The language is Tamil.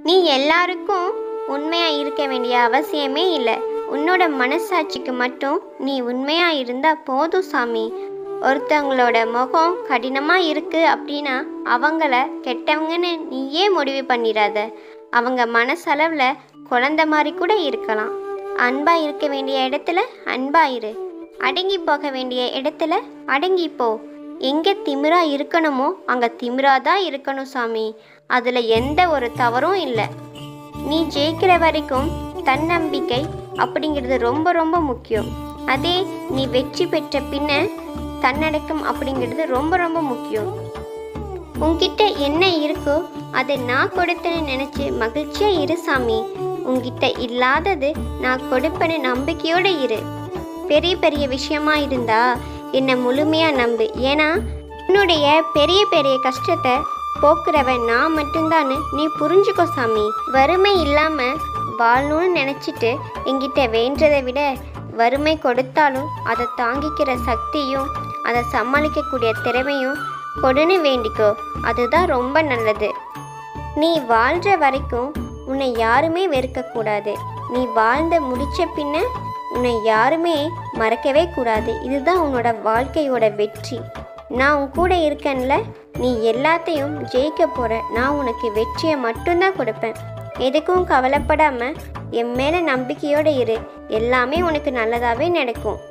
நீ எல்லாருக்கும் உண்மையாக இருக்க வேண்டிய அவசியமே இல்லை உன்னோட மனசாட்சிக்கு மட்டும் நீ உண்மையாக இருந்தால் போதும் சாமி ஒருத்தவங்களோட முகம் கடினமாக இருக்கு அப்படின்னா அவங்கள கெட்டவங்கன்னு நீயே முடிவு பண்ணிடாத அவங்க மனசளவில் குழந்த மாதிரி கூட இருக்கலாம் அன்பா இருக்க வேண்டிய இடத்துல அன்பா இரு அடங்கி போக வேண்டிய இடத்துல அடங்கி போ எங்கே திமிரா இருக்கணுமோ அங்கே திமிரா தான் இருக்கணும் சாமி அதில் எந்த ஒரு தவறும் இல்லை நீ ஜெயிக்கிற வரைக்கும் தன்னம்பிக்கை அப்படிங்கிறது ரொம்ப ரொம்ப முக்கியம் அதே நீ வெற்றி பெற்ற பின்ன தன்னடக்கம் அப்படிங்கிறது ரொம்ப ரொம்ப முக்கியம் உன்கிட்ட என்ன இருக்கோ அதை நான் கொடுத்தேன்னு நினச்சி மகிழ்ச்சியாக இரு சாமி உன்கிட்ட இல்லாதது நான் கொடுப்பேன்னு நம்பிக்கையோடு இரு பெரிய பெரிய விஷயமா இருந்தா என்னை முழுமையாக நம்பு ஏன்னா உன்னுடைய பெரிய பெரிய கஷ்டத்தை போக்குறவன் நான் மட்டும்தான்னு நீ புரிஞ்சுக்கோ சாமி வறுமை இல்லாமல் வாழணும்னு நினச்சிட்டு என்கிட்ட வேண்டதை விட வறுமை கொடுத்தாலும் அதை தாங்கிக்கிற சக்தியும் அதை சமாளிக்கக்கூடிய திறமையும் கொடுன்னு வேண்டிக்கோ அதுதான் ரொம்ப நல்லது நீ வாழ்கிற வரைக்கும் உன்னை யாருமே வெறுக்கக்கூடாது நீ வாழ்ந்த முடிச்ச பின்ன உன்னை யாருமே மறக்கவே கூடாது இதுதான் உன்னோட வாழ்க்கையோட வெற்றி நான் உன் கூட இருக்கேன்ல நீ எல்லாத்தையும் ஜெயிக்க போற நான் உனக்கு வெற்றியை மட்டும்தான் கொடுப்பேன் எதுக்கும் கவலைப்படாம என் மேல நம்பிக்கையோட இரு எல்லாமே உனக்கு நல்லதாவே நடக்கும்